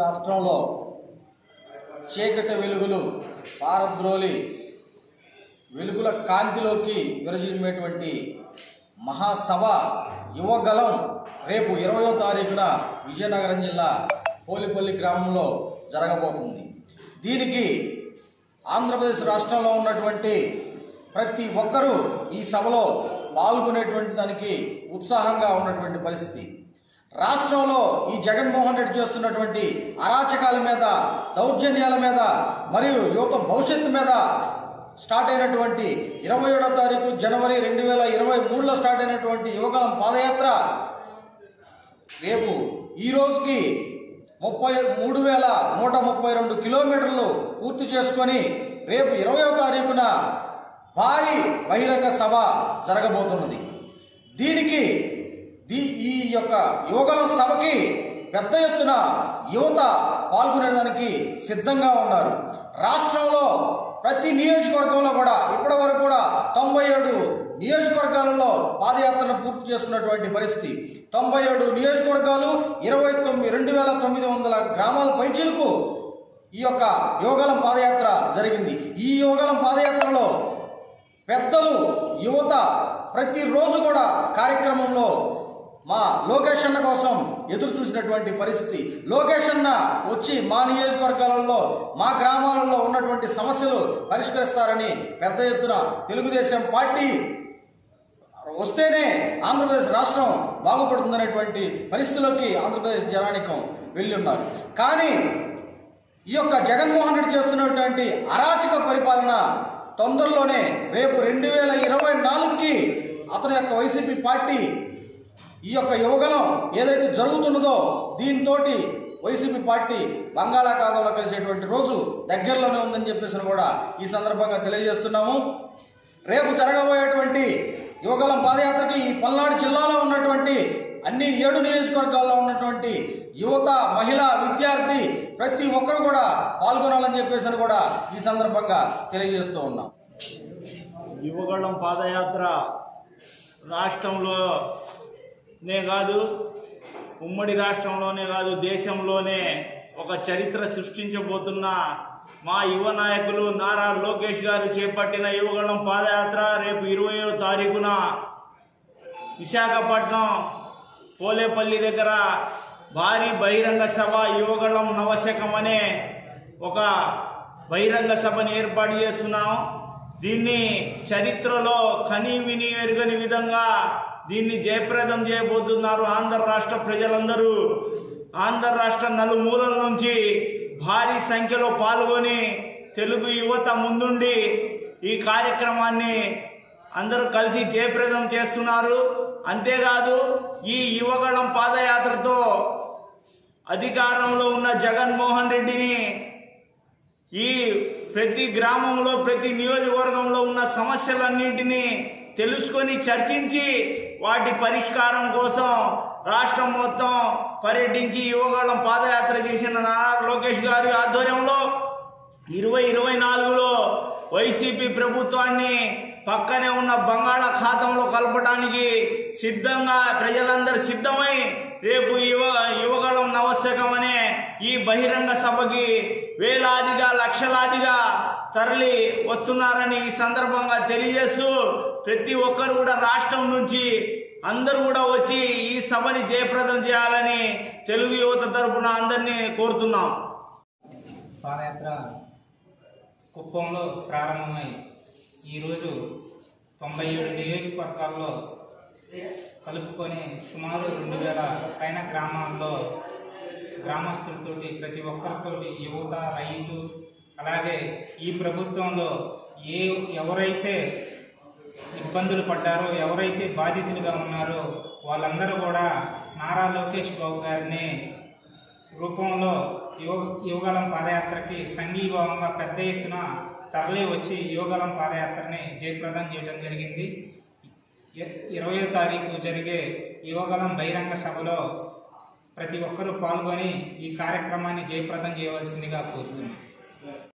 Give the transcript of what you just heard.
రాష్ట్రంలో చీకటి వెలుగులు పారద్రోలి వెలుగుల కాంతిలోకి విరజిమ్మేటువంటి మహాసభ యువగలం రేపు ఇరవయో తారీఖున విజయనగరం జిల్లా పోలిపల్లి గ్రామంలో జరగబోతుంది దీనికి ఆంధ్రప్రదేశ్ రాష్ట్రంలో ఉన్నటువంటి ప్రతి ఒక్కరూ ఈ సభలో పాల్గొనేటువంటి దానికి ఉత్సాహంగా ఉన్నటువంటి పరిస్థితి రాష్ట్రంలో ఈ జగన్మోహన్ రెడ్డి చేస్తున్నటువంటి అరాచకాల మీద దౌర్జన్యాల మీద మరియు యువత భవిష్యత్తు మీద స్టార్ట్ అయినటువంటి ఇరవై ఏడో తారీఖు జనవరి రెండు వేల ఇరవై మూడులో స్టార్ట్ అయినటువంటి యువగలం పాదయాత్ర రేపు ఈ రోజుకి ముప్పై మూడు వేల నూట ముప్పై రెండు కిలోమీటర్లు పూర్తి చేసుకొని రేపు ఇరవయో తారీఖున భారీ బహిరంగ సభ జరగబోతున్నది దీనికి దీ ఈ యొక్క యువగలం సభకి పెద్ద ఎత్తున యువత పాల్గొనేదానికి సిద్ధంగా ఉన్నారు రాష్ట్రంలో ప్రతి నియోజకవర్గంలో కూడా ఇప్పటి వరకు కూడా తొంభై ఏడు నియోజకవర్గాలలో పాదయాత్రను పూర్తి చేసుకున్నటువంటి పరిస్థితి తొంభై ఏడు నియోజకవర్గాలు ఇరవై తొమ్మిది రెండు వేల తొమ్మిది వందల గ్రామాల పైచీలకు ఈ యొక్క యోగలం పాదయాత్ర జరిగింది ఈ యోగలం పాదయాత్రలో పెద్దలు యువత ప్రతిరోజు కూడా కార్యక్రమంలో మా లోకేష్ అన్న కోసం ఎదురు చూసినటువంటి పరిస్థితి లోకేష్ అన్న వచ్చి మా నియోజకవర్గాలలో మా గ్రామాలలో ఉన్నటువంటి సమస్యలు పరిష్కరిస్తారని పెద్ద ఎత్తున తెలుగుదేశం పార్టీ వస్తేనే ఆంధ్రప్రదేశ్ రాష్ట్రం బాగుపడుతుందనేటువంటి పరిస్థితిలోకి ఆంధ్రప్రదేశ్ జనానికం వెళ్ళి ఉన్నారు కానీ ఈ యొక్క జగన్మోహన్ రెడ్డి చేస్తున్నటువంటి అరాచక పరిపాలన తొందరలోనే రేపు రెండు వేల ఇరవై నాలుగుకి అతని యొక్క వైసీపీ పార్టీ ఈ యొక్క యువగలం ఏదైతే జరుగుతున్నదో దీంతో వైసీపీ పార్టీ బంగాళాఖాతంలో కలిసేటువంటి రోజు దగ్గరలోనే ఉందని చెప్పేసి కూడా ఈ సందర్భంగా తెలియజేస్తున్నాము రేపు జరగబోయేటువంటి యువగలం పాదయాత్రకి ఈ పల్నాడు జిల్లాలో ఉన్నటువంటి అన్ని ఏడు నియోజకవర్గాల్లో ఉన్నటువంటి యువత మహిళ విద్యార్థి ప్రతి ఒక్కరు కూడా పాల్గొనాలని చెప్పేసి కూడా ఈ సందర్భంగా తెలియజేస్తూ ఉన్నాం యువగళం పాదయాత్ర రాష్ట్రంలోనే కాదు ఉమ్మడి రాష్ట్రంలోనే కాదు దేశంలోనే ఒక చరిత్ర సృష్టించబోతున్న మా యువ నాయకులు నారా లోకేష్ గారు చేపట్టిన యువగళం పాదయాత్ర రేపు ఇరవయో తారీఖున విశాఖపట్నం పోలేపల్లి దగ్గర భారీ బహిరంగ సభ యువగళం నవశకం అనే ఒక బహిరంగ సభని ఏర్పాటు చేస్తున్నాం దీన్ని చరిత్రలో కని విని ఎరుగని విధంగా దీన్ని జయప్రదం చేయబోతున్నారు ఆంధ్ర రాష్ట్ర ప్రజలందరూ ఆంధ్ర రాష్ట్ర నలుమూలల నుంచి భారీ సంఖ్యలో పాల్గొని తెలుగు యువత ముందుండి ఈ కార్యక్రమాన్ని అందరూ కలిసి జయప్రదం చేస్తున్నారు అంతేకాదు ఈ యువగళం పాదయాత్రతో అధికారంలో ఉన్న జగన్మోహన్ రెడ్డిని ఈ ప్రతి గ్రామంలో ప్రతి నియోజకవర్గంలో ఉన్న సమస్యలన్నింటినీ తెలుసుకొని చర్చించి వాటి పరిష్కారం కోసం రాష్ట్రం మొత్తం పర్యటించి యువగళం పాదయాత్ర చేసిన నారా లోకేష్ గారి ఆధ్వర్యంలో ఇరవై ఇరవై నాలుగులో వైసీపీ ప్రభుత్వాన్ని పక్కనే ఉన్న బంగాళాఖాతంలో కలపడానికి సిద్ధంగా ప్రజలందరూ సిద్ధమై రేపు యువ యువగళం నవశకం అనే ఈ బహిరంగ సభకి వేలాదిగా లక్షలాదిగా తరలి వస్తున్నారని ఈ సందర్భంగా తెలియజేస్తూ ప్రతి ఒక్కరు కూడా రాష్ట్రం నుంచి అందరూ కూడా వచ్చి ఈ సభని జయప్రదం చేయాలని తెలుగు యువత తరపున అందరినీ కోరుతున్నాం పాదయాత్ర కుప్పంలో ప్రారంభమై ఈరోజు తొంభై ఏడు నియోజకవర్గాల్లో కలుపుకొని సుమారు రెండు వేల పైన గ్రామాల్లో గ్రామస్తులతోటి ప్రతి ఒక్కరితోటి యువత రైతు అలాగే ఈ ప్రభుత్వంలో ఏ ఎవరైతే ఇబ్బందులు పడ్డారో ఎవరైతే బాధితులుగా ఉన్నారో వాళ్ళందరూ కూడా నారా లోకేష్ బాబు గారిని రూపంలో యువ యువగలం పాదయాత్రకి సంఘీభావంగా పెద్ద ఎత్తున తరలి వచ్చి యువగలం పాదయాత్రని జయప్రదం చేయడం జరిగింది ఇ- ఇరవయో తారీఖు జరిగే యువగలం బహిరంగ సభలో ప్రతి ఒక్కరూ పాల్గొని ఈ కార్యక్రమాన్ని జయప్రదం చేయవలసిందిగా కోరుతున్నాను